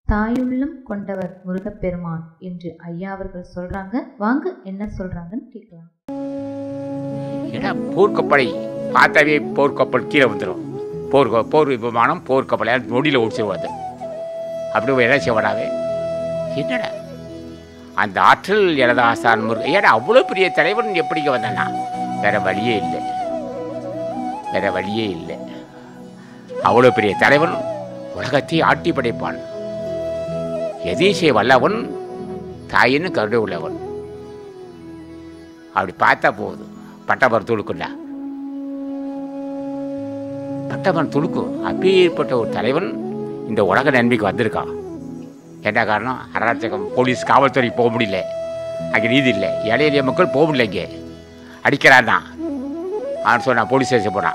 தாயுள்ளம் கொண்டவர் முருகப்பெருமான் என்று ஐயா அவர்கள் சொல்றாங்க வாங்க என்ன சொல்றாங்கன்னு கேட்கலாம் ஏன்னா போர்க்கப்படை பார்த்தாவே போர்க்கப்பல் கீழே வந்துடும் போர் போர் விமானம் போர்க்கப்பலை நொடியில் ஓடிச்சிருவாது அப்படி என்ன செய்வாடாவே என்னடா அந்த ஆற்றல் எனது ஆசான் முருக ஏன்னா அவ்வளோ பெரிய தலைவன் எப்படிங்க வந்தானா வேற வழியே இல்லை வேற வழியே இல்லை அவ்வளோ பெரிய தலைவன் உலகத்தை ஆட்டி படைப்பான் எதேசிய வல்லவன் தாயின்னு கருணை உள்ளவன் அப்படி பார்த்தா போதும் பட்டமரம் துளுக்குண்டா பட்டமரம் துளுக்கும் அப்பேற்பட்ட ஒரு தலைவன் இந்த உலக நன்மைக்கு வந்திருக்கான் என்ன காரணம் அராஜகம் போலீஸ் காவல்துறை போக முடியல அங்கே நீதி இல்லை ஏழை எளிய மக்கள் போக முடியல இங்கே அடிக்கிறான் தான் அவன் சொன்னான் போலீஸ் ஸ்டேஷன் போனான்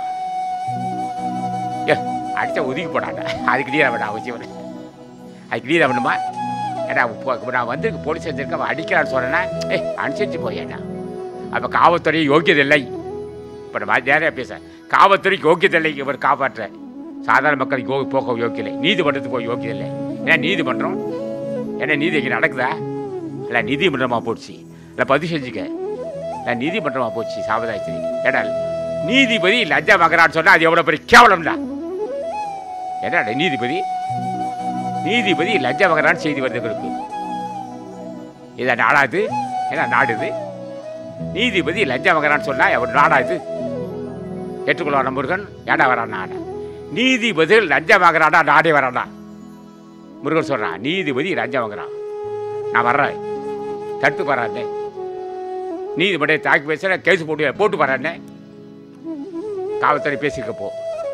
ஏ அடித்தா ஒதுக்கி போனாங்க அதுக்கு நீ வேண்டாம் அவசியம் அதுக்கு நீ வேணுமா ஏடா இப்போ நான் வந்து போலீஸ் ஸ்டேஷனுக்கு அவன் அடிக்கிறான்னு சொன்னேன்னா ஏ அனுசரிச்சு போயேடா அப்போ காவல்துறை யோக்கியது இல்லை இப்போ நம்ம நேராக பேச காவல்துறைக்கு யோக்கியது இல்லை இவர் காப்பாற்ற சாதாரண மக்களுக்கு யோ போக யோக்கியம் இல்லை நீதிமன்றத்துக்கு போக யோக்கியம் இல்லை ஏன் நீதிமன்றம் என்ன நீதி இங்கே நடக்குதா இல்லை நீதிமன்றமாக போச்சு இல்லை பதிவு செஞ்சுக்க இல்லை நீதிமன்றமாக போச்சு சாவதாயத்திரி ஏடா நீதிபதி லஞ்சம் வாங்குறான்னு சொன்னால் அது எவ்வளோ பெரிய கேவலம்டா என்னடா நீதிபதி நீதிபதி லஞ்சம் வாங்குறான்னு செய்தி வருது இருக்கு இதை நாடாது என்ன நாடுது நீதிபதி லஞ்சம் வாங்குறான்னு சொன்னா அவர் நாடா இது ஏற்றுக்கொள்வான முருகன் ஏடா வரான் நாடா நீதிபதி லஞ்சம் வாங்குறாடா நாடே வரானா முருகன் சொல்றான் நீதிபதி லஞ்சம் வாங்குறான் நான் வர்றேன் தட்டு போறானே நீதிபதியை தாக்கி பேசுற கேஸ் போட்டு போட்டு போறானே காவல்துறை பேசியிருக்க போ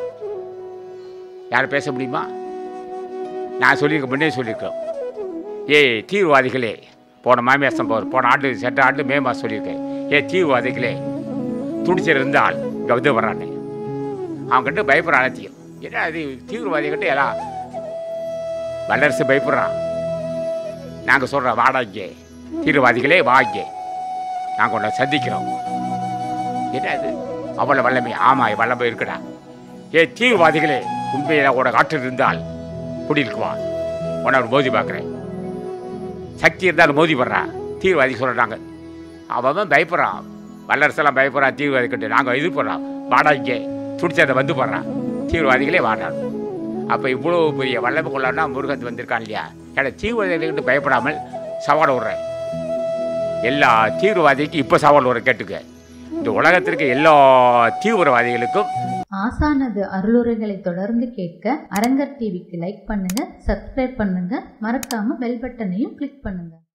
யார் பேச முடியுமா நான் சொல்லியிருக்க முன்னே சொல்லியிருக்கோம் ஏய் தீவிரவாதிகளே போன மாமியாசம் போகிற போன ஆண்டு சென்ற ஆண்டு மே மாதம் சொல்லியிருக்கேன் ஏ தீவிரவாதிகளே துடிச்சல் இருந்தால் இங்கே வந்து வர்றானே அவன்கிட்ட பயப்படுற அனைத்தையும் என்ன அது தீவிரவாதிகிட்ட எல்லாம் வல்லரசு பயப்படுறான் நாங்கள் சொல்கிறோம் வாடா இங்கே தீவிரவாதிகளே வா இங்கே நாங்கள் உன்னை சந்திக்கிறோம் என்ன அது அவ்வளோ வல்லமை ஆமாம் வல்லமை இருக்குடா ஏ தீவிரவாதிகளே உண்மையில் உனக்கு ஆற்றல் இருந்தால் குடியிருக்குவான் உன்னை அவர் மோதி பார்க்குறேன் சக்தி இருந்தாலும் மோதி படுறான் தீவிரவாதி சொல்கிறாங்க அவன் பயப்படுறான் வல்லரசெல்லாம் பயப்படுறான் தீவிரவாதி கண்டு நாங்கள் இது போடுறோம் வாடா இங்கே துடிச்சதை வந்து போடுறான் தீவிரவாதிகளே வாடான் அப்போ இவ்வளோ பெரிய வல்லமை கொள்ளானா முருகன் வந்திருக்கான் இல்லையா ஏன்னா தீவிரவாதிகிட்ட பயப்படாமல் சவால் விடுறேன் எல்லா தீவிரவாதிக்கும் இப்போ சவால் விடுறேன் கேட்டுக்க இந்த உலகத்திற்கு எல்லா தீவிரவாதிகளுக்கும் ஆசானது அருளுரைகளை தொடர்ந்து கேட்க அரங்கர் டிவிக்கு லைக் பண்ணுங்க சப்ஸ்கிரைப் பண்ணுங்க மறக்காம பெல் பட்டனையும் கிளிக் பண்ணுங்க